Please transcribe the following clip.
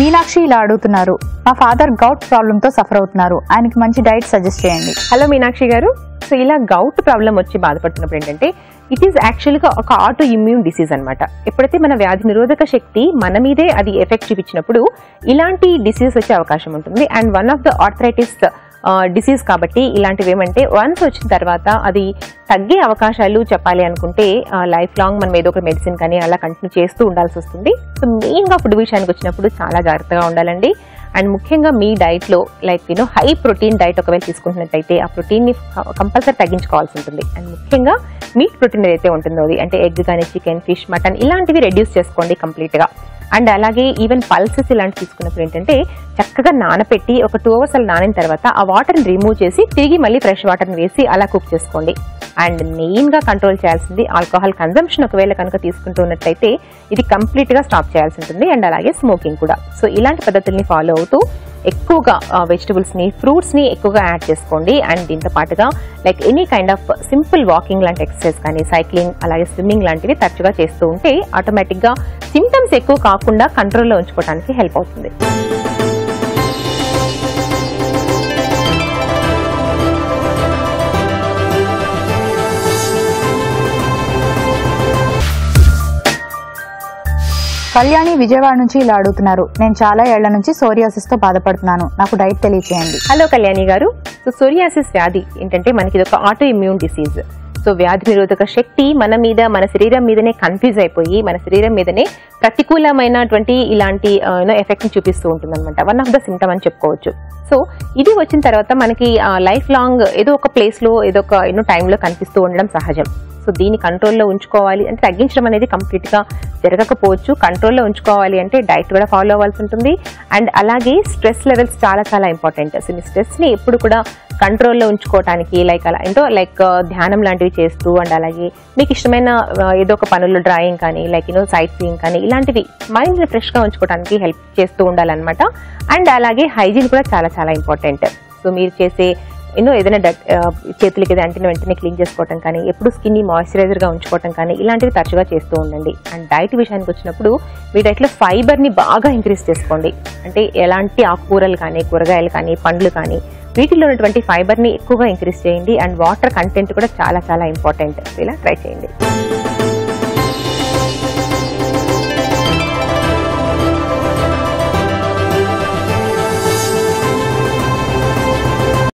మీనాక్షి ఇలా అడుగుతున్నారు మా ఫాదర్ గౌట్ ప్రాబ్లమ్ తో సఫర్ అవుతున్నారు ఆయనకి మంచి డైట్ సజెస్ట్ చేయండి హలో మీనాక్షి గారు సో ఇలా గౌట్ ప్రాబ్లం వచ్చి బాధపడుతున్నప్పుడు ఏంటంటే ఇట్ ఈస్ యాక్చువల్గా ఒక ఆటో ఇమ్యూన్ డిసీజ్ అన్నమాట ఎప్పుడైతే మన వ్యాధి నిరోధక శక్తి మన మీదే అది ఎఫెక్ట్ చూపించినప్పుడు ఇలాంటి డిసీజ్ వచ్చే అవకాశం ఉంటుంది and one of the arthritis disease కాబట్టి ఇలాంటివి ఏమంటే వన్స్ వచ్చిన తర్వాత అది తగ్గే అవకాశాలు చెప్పాలి అనుకుంటే లైఫ్ లాంగ్ మనం ఏదో ఒక మెడిసిన్ కానీ అలా కంటిన్యూ చేస్తూ ఉండాల్సి వస్తుంది సో మెయిన్గా ఫుడ్ విషయానికి వచ్చినప్పుడు చాలా జాగ్రత్తగా ఉండాలండి అండ్ ముఖ్యంగా మీ డైట్లో like you know high protein diet ఒకవేళ తీసుకుంటున్నట్టయితే ఆ ప్రోటీన్ని కంపల్సరీ తగ్గించుకోవాల్సి ఉంటుంది అండ్ ముఖ్యంగా మీట్ ప్రోటీన్ ఏదైతే ఉంటుందో అది అంటే ఎగ్ కానీ చికెన్ ఫిష్ మటన్ ఇలాంటివి రెడ్యూస్ చేసుకోండి కంప్లీట్గా అండ్ అలాగే ఈవెన్ పల్సెస్ ఇలాంటివి తీసుకున్నప్పుడు ఏంటంటే చక్కగా నానపెట్టి ఒక టూ అవర్స్ అలా నానిన తర్వాత ఆ వాటర్ని రిమూవ్ చేసి తిరిగి మళ్ళీ ఫ్రెష్ వాటర్ని వేసి అలా కుక్ చేసుకోండి అండ్ మెయిన్గా కంట్రోల్ చేయాల్సింది ఆల్కహాల్ కన్జంప్షన్ ఒకవేళ కనుక తీసుకుంటూ ఉన్నట్లయితే ఇది కంప్లీట్గా స్టాప్ చేయాల్సి ఉంటుంది అండ్ అలాగే స్మోకింగ్ కూడా సో ఇలాంటి పద్ధతుల్ని ఫాలో అవుతూ ఎక్కువగా వెజిటబుల్స్ని ఫ్రూట్స్ని ఎక్కువగా యాడ్ చేసుకోండి అండ్ దీంతో పాటుగా like any kind of simple walking లాంటి ఎక్సర్సైజ్ కానీ సైక్లింగ్ అలాగే స్విమ్మింగ్ లాంటివి తరచుగా చేస్తూ ఉంటే ఆటోమేటిక్గా సిమ్టమ్స్ ఎక్కువ కాకుండా కంట్రోల్లో ఉంచుకోవడానికి హెల్ప్ అవుతుంది కళ్యాణి విజయవాడ నుంచి ఇలా అడుగుతున్నారు నేను చాలా ఏళ్ల నుంచి సోరియాసిస్ తో బాధపడుతున్నాను నాకు డైట్ తెలియచేయండి హలో కళ్యాణి గారు సో సోరియాసిస్ వ్యాధి ఏంటంటే మనకి ఇది ఒక ఆటో ఇమ్యూన్ డిసీజ్ సో వ్యాధి నిరోధక శక్తి మన మీద మన శరీరం మీదనే కన్ఫ్యూజ్ అయిపోయి మన శరీరం మీదనే ప్రతికూలమైనటువంటి ఇలాంటి ఎఫెక్ట్ ని చూపిస్తూ ఉంటుంది అనమాట వన్ ఆఫ్ ద సిమ్టమ్ అని చెప్పుకోవచ్చు సో ఇది వచ్చిన తర్వాత మనకి లైఫ్ లాంగ్ ఏదో ఒక ప్లేస్ లో ఏదో ఒక ఎన్నో టైంలో కనిపిస్తూ ఉండడం సహజం సో దీన్ని కంట్రోల్లో ఉంచుకోవాలి అంటే తగ్గించడం అనేది కంప్లీట్ గా జరగకపోవచ్చు కంట్రోల్లో ఉంచుకోవాలి అంటే డైట్ కూడా ఫాలో అవ్వాల్సి ఉంటుంది అండ్ అలాగే స్ట్రెస్ లెవెల్స్ చాలా చాలా ఇంపార్టెంట్ సో మీ స్ట్రెస్ ని ఎప్పుడు కూడా కంట్రోల్లో ఉంచుకోవడానికి లైక్ అలా ఏంటో లైక్ ధ్యానం లాంటివి చేస్తూ అండ్ అలాగే మీకు ఇష్టమైన ఆ, ఏదో ఒక పనులు డ్రాయింగ్ కానీ లైక్ యూనో సైట్ సీయింగ్ కానీ ఇలాంటివి మైండ్ని ఫ్రెష్గా ఉంచుకోవడానికి హెల్ప్ చేస్తూ ఉండాలన్నమాట అండ్ అలాగే హైజీన్ కూడా చాలా చాలా ఇంపార్టెంట్ సో మీరు చేసే ఎన్నో ఏదైనా డట్ ఆ, చేతులకి ఏదైనా అంటిన వెంటనే క్లీన్ చేసుకోవటం కానీ ఎప్పుడు స్కిన్ని మాయిశ్చరైజర్గా ఉంచుకోవటం కానీ ఇలాంటివి తరచుగా చేస్తూ ఉండండి అండ్ డైట్ విషయానికి వచ్చినప్పుడు మీ డైట్లో ఫైబర్ని బాగా ఇంక్రీజ్ చేసుకోండి అంటే ఎలాంటి ఆకుకూరలు కానీ కూరగాయలు కానీ పండ్లు కానీ వీటిలో ఉన్నటువంటి ఫైబర్ని ఎక్కువగా ఇంక్రీజ్ చేయండి అండ్ వాటర్ కంటెంట్ కూడా చాలా చాలా ఇంపార్టెంట్ ఇలా ట్రై చేయండి